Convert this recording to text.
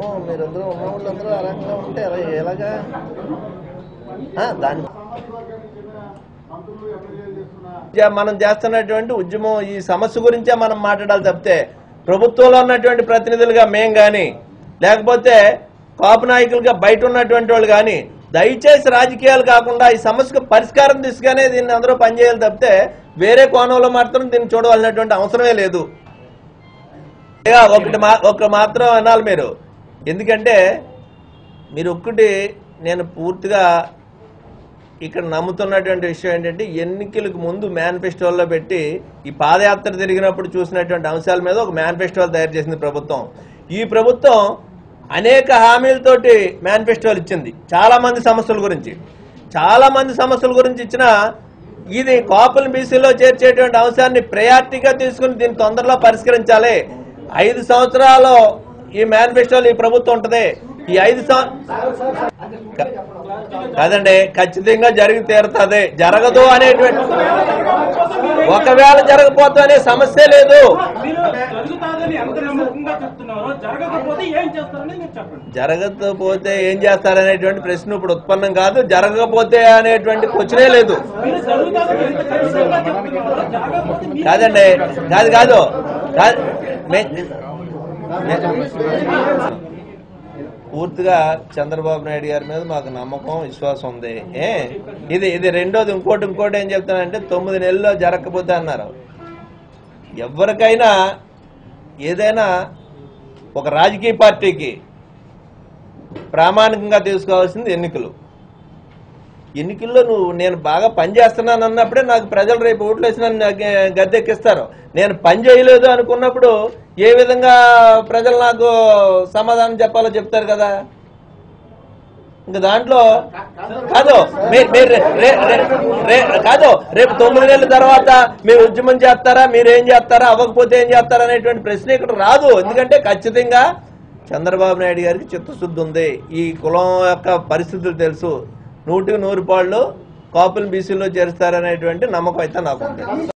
మీరందరూ ఉన్న వాళ్ళందరూ ఆ రకంగా ఉంటే ఎలా ఎలాగా ఆ, దాని జా- మనం చేస్తున్నటువంటి ఉద్యమం ఈ సమస్య గురించే మనం మాట్లాడాలి తప్పితే ప్రభుత్వంలో ఉన్నటువంటి ప్రతినిధులుగా మేం కానీ లేకపోతే కాపు నాయకులుగా బయట ఉన్నటువంటి వాళ్ళు కానీ దయచేసి రాజకీయాలు కాకుండా ఈ సమస్యకు పరిష్కారం దిశగానే దీన్ని అందరూ పనిచేయాలి తప్పితే వేరే కోణంలో మాత్రం దీన్ని చూడవలసినటువంటి అవసరమే లేదు ఇక ఒకటి మా ఒక మాత్రం అనాలి మీరు ఎందుకంటే మీరు ఒక్కటి నేను పూర్తిగా ఇక్కడ నమ్ముతున్నటువంటి విషయం ఏంటంటే ఎన్నికలకు ముందు మేనిఫెస్టోల్లో పెట్టి ఈ పాదయాత్ర తిరిగినప్పుడు చూసినటువంటి అంశాల మీద ఒక మేనిఫెస్టోలు తయారు చేసింది ప్రభుత్వం ఈ ప్రభుత్వం అనేక హామీలతోటి మేనిఫెస్టోలు ఇచ్చింది చాలా మంది సమస్యల గురించి చాలా మంది సమస్యల గురించి ఇచ్చిన ఇది కాపులు బీసీలో చేర్చేటువంటి అంశాన్ని ప్రయారిటీగా తీసుకుని దీన్ని తొందరలో పరిష్కరించాలి ఐదు సంవత్సరాలు ఈ మేనిఫెస్టోలో ఈ ప్రభుత్వం ఉంటది ఈ ఐదు సంవత్సరాలు కాదండి ఖచ్చితంగా జరిగి తీరుతుంది జరగదు అనేటువంటి ఒకవేళ జరగపోతే అనే సమస్య లేదు మీరు జరుగుతాదని ఎంత నమ్మకంగా చెప్తున్నారో జరగకపోతే ఏం చేస్తారని మీరు చెప్పండి జరగకపోతే ఏం చేస్తారనేటువంటి ప్రశ్న ఇప్పుడు ఉత్పన్నం కాదు జరగకపోతే అనేటువంటి క్వశ్చనే లేదు మీరు జరుగుతాదని ఎంత ఖచ్చితంగా చెప్తున్నారో జరగకపోతే మీ- కాదండి కాదు కాదు కాదు మే- మే- పూర్తిగా చంద్రబాబు నాయుడు గారి మీద మాకు నమ్మకం విశ్వాసం ఉంది ఏ ఇది ఇది రెండోది ఇంకోటి ఇంకోటి ఏం చెప్తానంటే తొమ్మిది నెలల్లో జరగకపోతే అన్నారు ఎవరికైనా ఏదైనా ఒక రాజకీయ పార్టీకి ప్రామాణికంగా తీసుకోవాల్సింది ఎన్నికలు ఎన్నికల్లో నువ్వు నేను బాగా పని చేస్తున్నాను అన్నప్పుడే నాకు ప్రజలు రేపు ఓట్లు వేసి నన్ను గ- గద్దెక్కిస్తారు నేను పని చేయలేదు అనుకున్నప్పుడు ఏ విధంగా ప్రజలు నాకు సమాధానం చెప్పాలో చెప్తారు కదా ఇంకా దాంట్లో కాదు మీ- మీరు రే- రే- రే- రే- కాదు రేపు తొమ్మిది నెలల తర్వాత మీరు ఉద్యమం చేస్తారా మీరు ఏం చేస్తారా అవ్వకపోతే ఏం చేస్తారా అనేటువంటి ప్రశ్న ఇక్కడ రాదు ఎందుకంటే ఖచ్చితంగా చంద్రబాబు నాయుడు గారికి చిత్తశుద్ధి ఉంది ఈ కులం యొక్క పరిస్థితులు తెలుసు నూటికి నూరు పాళ్ళు కాపులు బీసీలో చేరుస్తారనేటువంటి నమ్మకం అయితే నాకు ఉంది